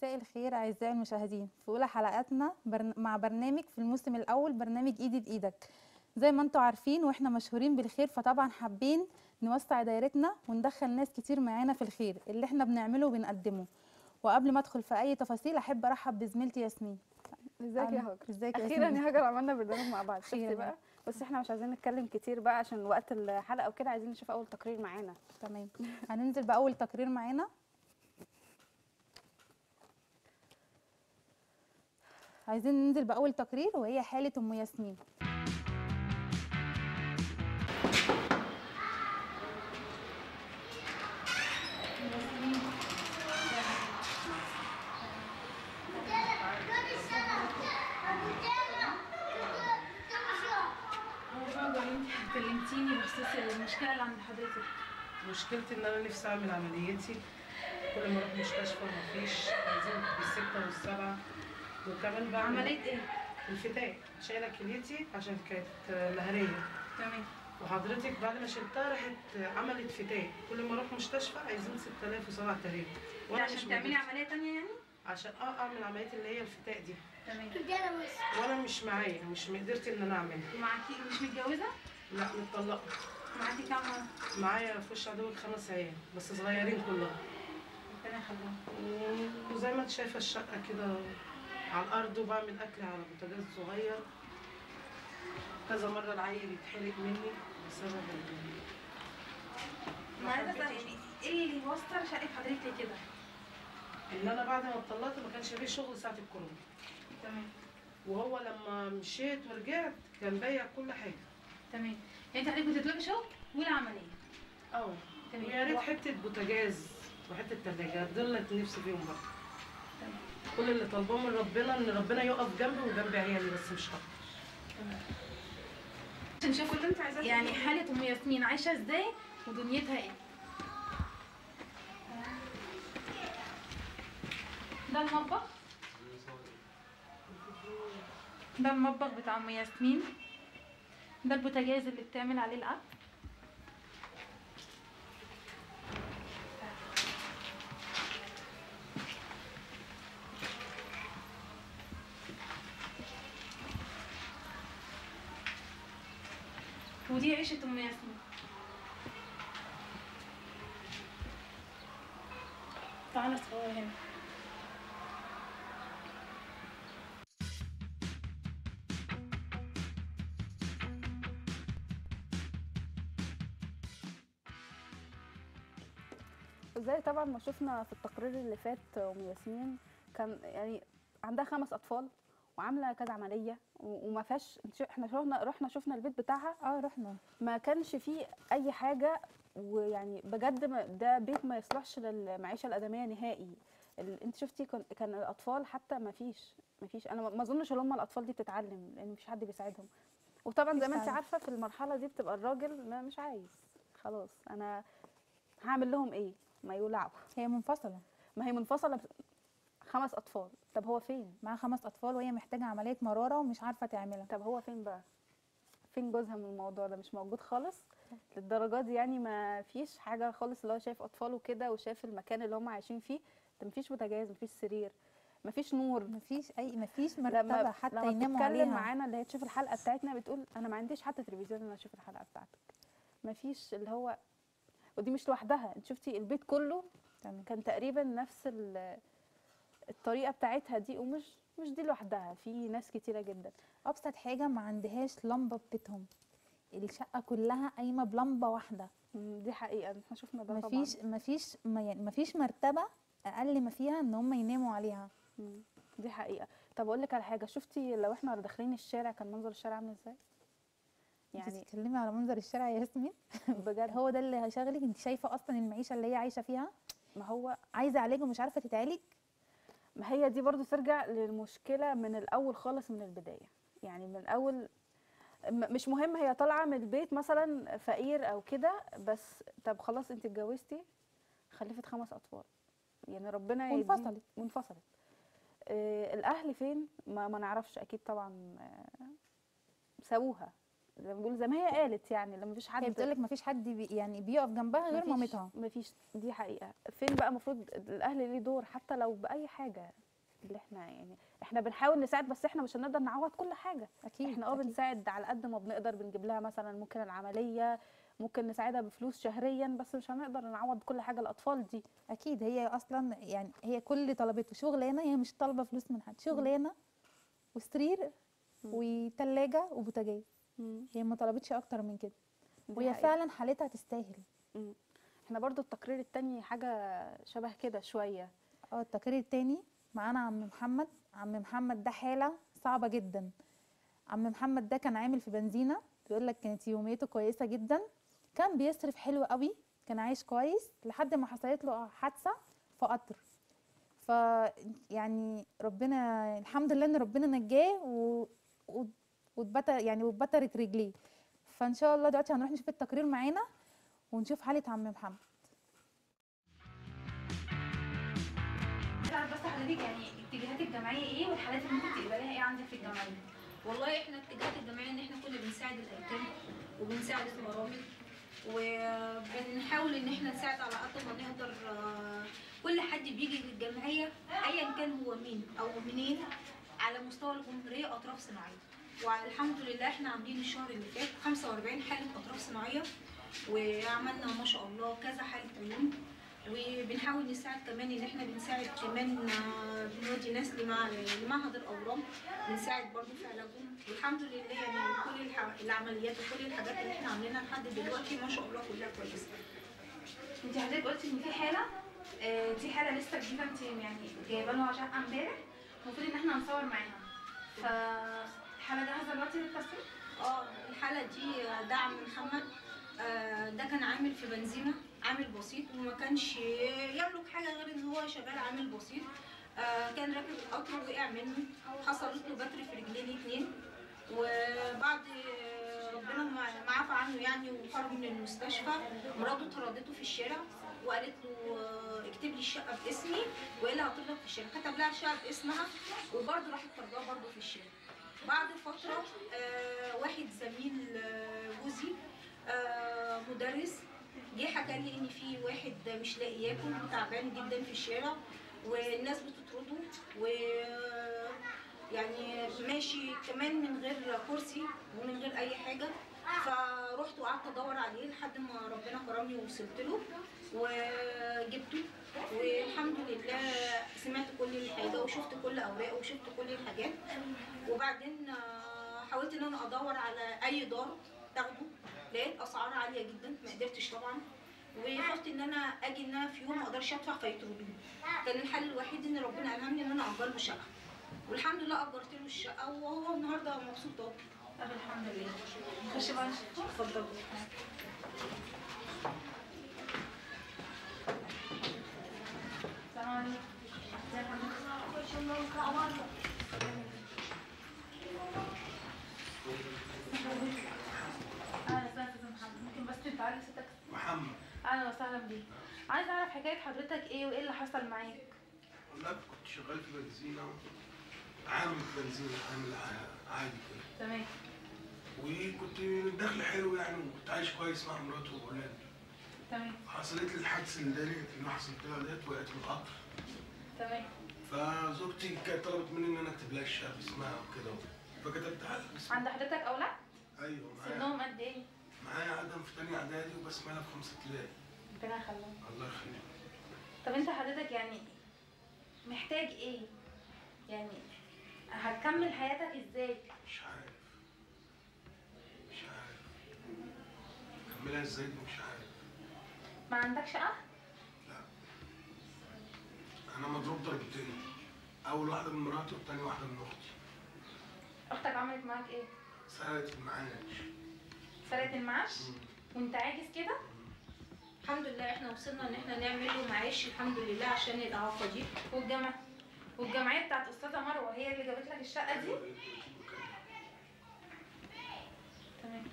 مساء الخير اعزائي المشاهدين في اولى حلقاتنا برن... مع برنامج في الموسم الاول برنامج ايدي بايدك زي ما انتم عارفين واحنا مشهورين بالخير فطبعا حابين نوسع دايرتنا وندخل ناس كتير معانا في الخير اللي احنا بنعمله وبنقدمه وقبل ما ادخل في اي تفاصيل احب ارحب بزميلتي ياسمين ازيك يا أهلا. هاجر ازيك يا اخيرا ياسمين؟ يا هاجر عملنا برنامج مع بعض أخيراً. شفتي بقى بس احنا مش عايزين نتكلم كتير بقى عشان وقت الحلقه وكده عايزين نشوف اول تقرير معانا تمام هننزل باول تقرير معانا عايزين ننزل باول تقرير وهي حاله ام ياسمين برضه انت كلمتيني بخصوص المشكله اللي عند حضرتك مشكلتي ان انا نفسي اعمل عمليتي كل ما اروح مستشفى مفيش عايزين بالستة والسبعة وكمان بعمل عمليه ايه الفتاء شايلة كليتي عشان كانت لهرية تمام وحضرتك بعد ما شلتها راحت عملت فتاء كل ما اروح مستشفى عايزين 6000 و7000 ده وانا عشان مش تعملي موجودة. عمليه تانية يعني عشان اه اعمل عملية اللي هي الفتاء دي تمام وانا مش معايا مش قدرت ان انا اعملها معاكي مش متجوزه لا متطلقة معاكي كام ولد معايا في وش عدوي خمس عيال بس صغيرين كلهم ربنا يخليهم وزي ما انت شايفه الشقه كده على الارض وبعمل اكل على بوتاجاز صغير كذا مره العيل يتحرق مني بسبب ال- انا عايزه اسال يعني ايه اللي وصل شقه حضرتك لكده ان انا بعد ما اتطلقت ما كانش ليه شغل ساعه الكورونا تمام وهو لما مشيت ورجعت كان بايع كل حاجه تمام يعني انت حضرتك بتطلبي شغل والعمليه اه تمام. ويا ريت و- حته بوتاجاز وحته تلاجه دول اللي نفسي فيهم برضه تمام كل اللي طالباه من ربنا ان ربنا يقف جنبي وجنب عيالي بس مش اكتر عشان نشوف اللي انت عايزاه يعني حاله ام ياسمين عايشه ازاي ودنيتها ايه ده المطبخ ده المطبخ بتاع ام ياسمين ده البوتاجاز اللي بتعمل عليه الاكل ودي عيشة ام ياسمين تعالى صور هنا زي طبعا ما شفنا في التقرير اللي فات ام ياسمين كان يعني عندها خمس اطفال وعامله كذا عمليه و- وما فيهاش احنا شفنا رحنا شفنا البيت بتاعها اه رحنا ما كانش فيه اي حاجه ويعني بجد ما- ده بيت ما يصلحش للمعيشه الادميه نهائي ال- انت شفتي كان, كان الاطفال حتى ما فيش ما فيش انا ما- ما اظنش ان هم الاطفال دي بتتعلم لان مفيش حد بيساعدهم وطبعا زي ما انت بيساعد. عارفه في المرحله دي بتبقى الراجل ما مش عايز خلاص انا هعمل لهم ايه ما يولعوا هي منفصله ما هي منفصله بس- خمس اطفال طب هو فين معاها خمس اطفال وهي محتاجه عمليه مراره ومش عارفه تعملها طب هو فين بقى فين جوزها من الموضوع ده مش موجود خالص للدرجه دي يعني ما فيش حاجه خالص اللي هو شايف اطفاله كده وشايف المكان اللي هم عايشين فيه ده مفيش بوتاجاز مفيش سرير مفيش نور مفيش اي مفيش مرتبه لما حتى لما يناموا بتتكلم عليها معانا اللي هي تشوف الحلقه بتاعتنا بتقول انا ما عنديش حتى تلفزيون ان انا اشوف الحلقه بتاعتك مفيش اللي هو ودي مش لوحدها انت شفتي البيت كله تمام كان تقريبا نفس ال- الطريقه بتاعتها دي ومش مش دي لوحدها في ناس كتيره جدا ابسط حاجه ما عندهاش لمبه في بيتهم الشقه كلها قايمه بلمبه واحده مم، دي حقيقه احنا شفنا ده طبعا مفيش مفيش ما يعني مفيش مرتبه اقل ما فيها ان هم يناموا عليها مم، دي حقيقه طب اقول لك على حاجه شفتي لو احنا داخلين الشارع كان منظر الشارع عامل ازاي يعني يعني تتكلمي على منظر الشارع يا ياسمين بجد هو ده اللي هيشغلك انت شايفه اصلا المعيشه اللي هي عايشه فيها ما هو عايزه علاج ومش عارفه تتعالج ما هي دي برضو ترجع للمشكله من الاول خالص من البدايه يعني من اول م- مش مهم هي طالعه من البيت مثلا فقير او كده بس طب خلاص انت اتجوزتي خلفت خمس اطفال يعني ربنا يديم- وانفصلت. وانفصلت آه الاهل فين ما, ما نعرفش اكيد طبعا آه سابوها زي ما بيقول زي ما هي قالت يعني لما مفيش حد هي بتقول لك ما فيش حد بي يعني بيقف جنبها غير مفيش- مامتها مفيش دي حقيقه فين بقى المفروض الاهل ليه دور حتى لو باي حاجه اللي احنا يعني احنا بنحاول نساعد بس احنا مش هنقدر نعوض كل حاجه اكيد احنا اه أكيد. بنساعد على قد ما بنقدر بنجيب لها مثلا ممكن العمليه ممكن نساعدها بفلوس شهريا بس مش هنقدر نعوض كل حاجه الاطفال دي اكيد هي اصلا يعني هي كل اللي طلبته شغلانه هي مش طالبه فلوس من حد شغلانه وسرير وتلاجة وبوتاجاز هي ما طلبتش اكتر من كده دي وهي حقيقة. فعلا حالتها تستاهل احنا برضو التقرير التاني حاجه شبه كده شويه اه التقرير التاني معانا عم محمد عم محمد ده حالة صعبة جدا عم محمد ده كان عامل في بنزينة بيقول لك كانت يوميته كويسة جدا كان بيصرف حلو قوي كان عايش كويس لحد ما حصلت له حادثة في قطر ف يعني ربنا الحمد لله ان ربنا نجاه و... و... واتبتر يعني واتبترت رجليه فان شاء الله دلوقتي هنروح نشوف التقرير معانا ونشوف حالة عم محمد عايزة اعرف بس حضرتك يعني اتجاهات الجمعيه ايه والحالات اللي ممكن تقبليها ايه عندك في الجمعيه والله احنا اتجاهات الجمعيه ان احنا كنا بنساعد الايتام وبنساعد الارامل وبنحاول ان احنا نساعد على قد ما نقدر آه، كل حد بيجي للجمعيه ايا كان هو مين او منين على مستوى الجمهوريه اطراف صناعيه والحمد لله احنا عاملين الشهر اللي فات 45 حاله اطراف صناعيه وعملنا ما شاء الله كذا حاله عيون وبنحاول نساعد كمان ان احنا بنساعد كمان آه، بنودي ناس لمع- لمعهد الاورام بنساعد برضو في علاجهم والحمد لله يعني كل الح- العمليات وكل الحاجات اللي احنا عاملينها لحد دلوقتي ما شاء الله كلها كويسه انت حضرتك قلتي ان في حاله آه، دي حاله لسه جديده انت يعني جايبه لها شقه امبارح المفروض ان احنا هنصور معاها فالحاله جاهزه دلوقتي للتصوير اه الحاله دي آه، ده عم محمد آه، ده كان عامل في بنزينه عامل بسيط وما كانش يملك حاجه غير ان هو شغال عامل بسيط آه، كان راكب القطر وقع منه حصلت له بتر في رجليه الاتنين وبعد آه، ربنا ما ما عفى عنه يعني وخرج من المستشفى مراته طردته في الشارع وقالت له آه، اكتب لي الشقه باسمي والا هطردك في الشارع كتب لها الشقه باسمها وبرده راحت طردها برده في الشارع بعد فترة آه واحد زميل آه جوزي آه مدرس جه حكى لي ان في واحد مش لاقي ياكل وتعبان جدا في الشارع والناس بتطرده و يعني ماشي كمان من غير كرسي ومن غير اي حاجه فرحت وقعدت ادور عليه لحد ما ربنا كرمني ووصلت له وجبته والحمد لله سمعت كل الحاجه وشفت كل اوراقه وشفت كل الحاجات وبعدين آه، حاولت ان انا ادور على اي دار تاخده لقيت اسعار عاليه جدا ما قدرتش طبعا وخفت ان انا اجي ان انا في يوم ما اقدرش ادفع فيطردوني كان الحل الوحيد ان ربنا الهمني ان انا اجر له شقه والحمد لله اجرت له الشقه وهو النهارده مبسوط اهو طب الحمد لله خش بقى نشوف. اتفضل السلام عليكم ازي حضرتك اهلا وسهلا استاذ محمد ممكن بس تعالي صوتك محمد اهلا وسهلا بيك عايزه اعرف حكايه حضرتك ايه وايه اللي حصل معاك والله كنت شغال في بنزينة عامل في بنزينة عامل ع- عادي كده تمام وكنت الدخل حلو يعني وكنت عايش كويس مع مراتي وأولادي تمام حصلت لي الحادثة اللي دارت اللي حصلت لها ديت وقعت من القطر تمام فزوجتي كانت طلبت مني إن أنا أكتب لها الشقة باسمها وكده فكتبت على باسمها عند حضرتك اولاد أيوه معايا سنهم قد ايه معايا آدم في تانية إعدادي وبسملة في خمسة ابتدائي ربنا يخليهم الله يخليك طب انت حضرتك يعني محتاج ايه يعني هتكمل حياتك ازاي مش عارف مش عارف أكملها إزاي دي مش عارف ما عندكش اخ لا انا مضروب ضربتين اول واحده من مراتي والتاني واحده من اختي اختك عملت معاك ايه سرقت المعاش سرقت المعاش وانت عاجز كده الحمد لله احنا وصلنا ان احنا نعمل له معاش الحمد لله عشان الاعاقه دي والجامعه والجمعيه بتاعت استاذه مروه هي اللي جابت لك الشقه دي تمام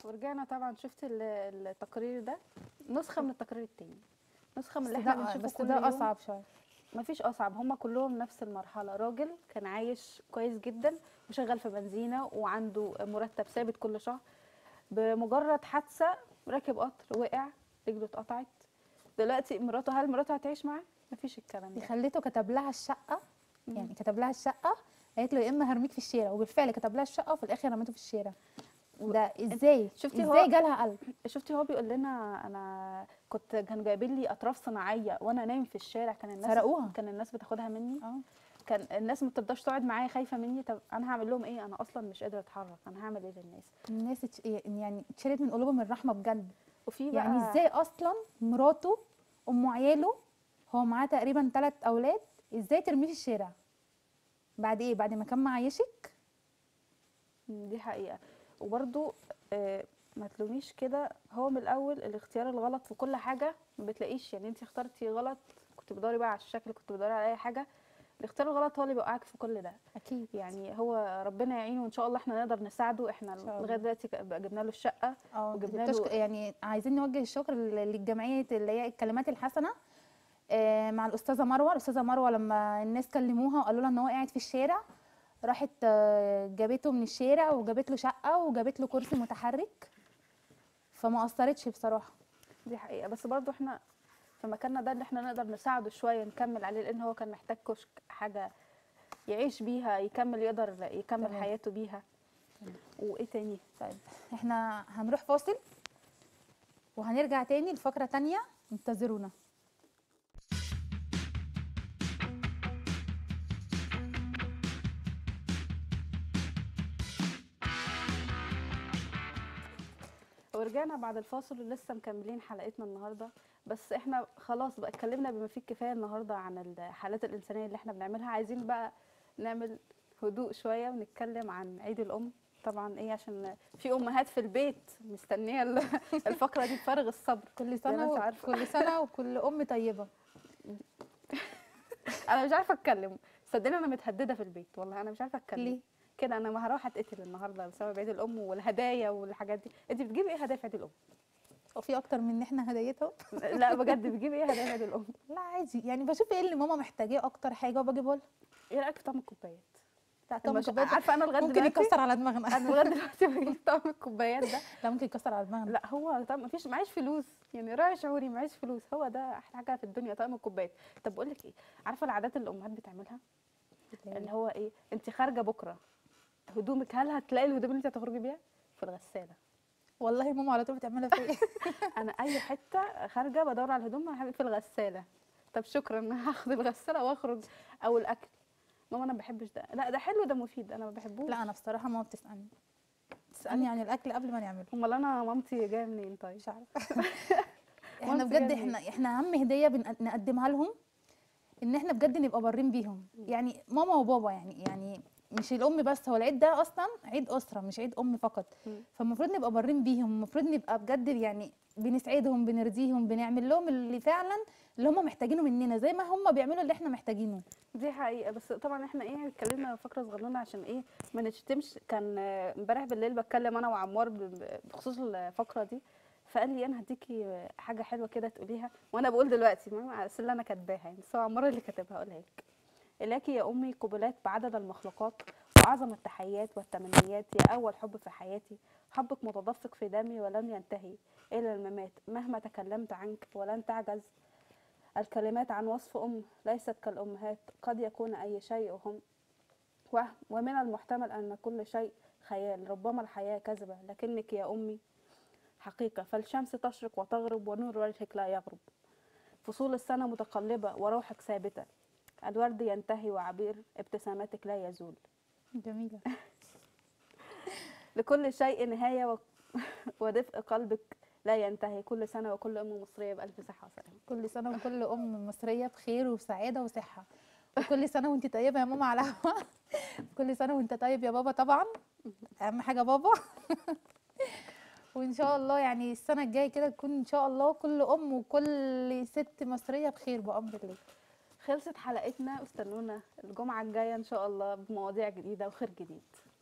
ورجعنا طبعا شفت ال- التقرير ده نسخه من التقرير التاني نسخه من بس اللي احنا ده بنشوفه بس كل ده يوم. اصعب شويه مفيش اصعب هما كلهم نفس المرحله راجل كان عايش كويس جدا وشغال في بنزينه وعنده مرتب ثابت كل شهر بمجرد حادثه راكب قطر وقع رجله اتقطعت دلوقتي مراته هل مراته هتعيش معاه مفيش الكلام دي ده خليته كتب لها الشقه مم. يعني كتب لها الشقه قالت له يا اما هرميك في الشارع وبالفعل كتب لها الشقه وفي الاخر رميته في الشارع ده ازاي شفتي هو- ازاي جالها قلب شفتي هو بيقول لنا انا كنت كان جايبين لي اطراف صناعيه وانا نايم في الشارع كان الناس سرقوها. كان الناس بتاخدها مني اه كان الناس ما بترضاش تقعد معايا خايفه مني طب انا هعمل لهم ايه انا اصلا مش قادره اتحرك انا هعمل ايه للناس الناس اتش- يعني اتشالت من قلوبهم الرحمه بجد وفي بقى يعني ازاي اصلا مراته ام عياله هو معاه تقريبا ثلاث اولاد ازاي ترميه في الشارع بعد ايه بعد ما كان معيشك مم، دي حقيقة وبرضو آه، ما تلوميش كده هو من الأول الاختيار الغلط في كل حاجة ما بتلاقيش يعني انت اخترتي غلط كنت بتدوري بقى على الشكل كنت بتدوري على أي حاجة الاختيار الغلط هو اللي بيوقعك في كل ده اكيد يعني هو ربنا يعينه وإن شاء الله احنا نقدر نساعده احنا شاء الله. لغاية دلوقتي ك- بقى جبنا له الشقة اه وجبنا بتشك- له- يعني عايزين نوجه الشكر لل- للجمعيه اللي هي الكلمات الحسنه آه، مع الاستاذه مروه الاستاذه مروه لما الناس كلموها وقالوا لها ان هو قاعد في الشارع راحت آه، جابته من الشارع وجابت له شقه وجابت له كرسي متحرك فما اثرتش بصراحه دي حقيقة بس برضو احنا في مكاننا ده اللي احنا نقدر نساعده شوية نكمل عليه لأن هو كان محتاج كشك حاجة يعيش بيها يكمل يقدر يكمل تمام. حياته بيها وايه تاني طيب احنا هنروح فاصل وهنرجع تاني لفقره تانية انتظرونا ورجعنا بعد الفاصل ولسه مكملين حلقتنا النهارده بس احنا خلاص بقى اتكلمنا بما فيه الكفايه النهارده عن الحالات الانسانيه اللي احنا بنعملها عايزين بقى نعمل هدوء شويه ونتكلم عن عيد الام طبعا ايه عشان في امهات في البيت مستنيه ال- الفقره دي بفارغ الصبر كل ما سنه انت و... عارفة. كل سنه وكل ام طيبه انا مش عارفه اتكلم صدقني انا متهدده في البيت والله انا مش عارفه اتكلم ليه؟ كده انا ما هروح اتقتل النهارده بسبب عيد الام والهدايا والحاجات دي انت بتجيبي ايه هدايا في عيد الام وفي اكتر من ان احنا هدايتهم لا بجد بتجيبي ايه هدايا في عيد الام لا عادي يعني بشوف ايه اللي ماما محتاجاه اكتر حاجه وبجيبه لها ايه رايك في طعم الكوبايات لا طبعا المش- كوبايات عارفه انا لغايه ممكن دلوقتي يكسر على دماغنا انا لغايه دلوقتي بجيب طعم الكوبايات ده لا ممكن يكسر على دماغنا لا هو طعم مفيش معيش فلوس يعني راعي شعوري معيش فلوس هو ده احلى حاجه في الدنيا طعم الكوبايات طب بقول لك ايه عارفه العادات اللي الامهات بتعملها اللي هو ايه انت خارجه بكره هدومك هل هتلاقي الهدوم اللي انت هتخرجي بيها في الغساله والله ماما على طول بتعملها فيا انا اي حته خارجه بدور على الهدوم يا حبيبي في الغساله طب شكرا انا هاخد الغساله واخرج او الاكل ماما انا ما بحبش ده لا ده حلو ده مفيد انا ما بحبوش لا انا بصراحه ماما بتسالني تسالني عن الاكل قبل ما نعمله امال انا مامتي جايه منين طيب مش عارفه احنا مامتي بجد جاية احنا احنا اهم هديه بن- نقدمها لهم ان احنا بجد نبقى بارين بيهم يعني ماما وبابا يعني يعني مش الام بس هو العيد ده اصلا عيد اسره مش عيد ام فقط مم. فالمفروض نبقى بارين بيهم المفروض نبقى بجد يعني بنسعدهم بنرضيهم بنعمل لهم اللي فعلا اللي هم محتاجينه مننا زي ما هم بيعملوا اللي احنا محتاجينه دي حقيقة بس طبعا احنا ايه اتكلمنا فقرة صغنونة عشان ايه ما نشتمش كان آه، امبارح بالليل بتكلم انا وعمار ب- بخصوص الفقرة دي فقال لي انا هديكي آه، حاجة حلوة كده تقوليها وانا بقول دلوقتي ما على أساس اللي انا كاتباها يعني بس هو عمار اللي كاتبها اقولها لك إليك يا أمي قبلات بعدد المخلوقات وأعظم التحيات والتمنيات يا أول حب في حياتي حبك متدفق في دمي ولن ينتهي إلى الممات مهما تكلمت عنك ولن تعجز الكلمات عن وصف أم ليست كالأمهات قد يكون أي شيء هم وهم ومن المحتمل أن كل شيء خيال ربما الحياة كذبة لكنك يا أمي حقيقة فالشمس تشرق وتغرب ونور وجهك لا يغرب فصول السنة متقلبة وروحك ثابتة الورد ينتهي وعبير ابتساماتك لا يزول جميله لكل شيء نهاية و... ودفء قلبك لا ينتهي كل سنة وكل أم مصرية بألف صحة وسلامة كل سنه وكل ام مصريه بخير وسعاده وصحه وكل سنه وانت طيبه يا ماما على هوا كل سنه وانت طيب يا بابا طبعا اهم حاجه بابا وان شاء الله يعني السنه الجايه كده تكون ان شاء الله كل ام وكل ست مصريه بخير بامر الله خلصت حلقتنا واستنونا الجمعة الجاية إن شاء الله بمواضيع جديدة وخير جديد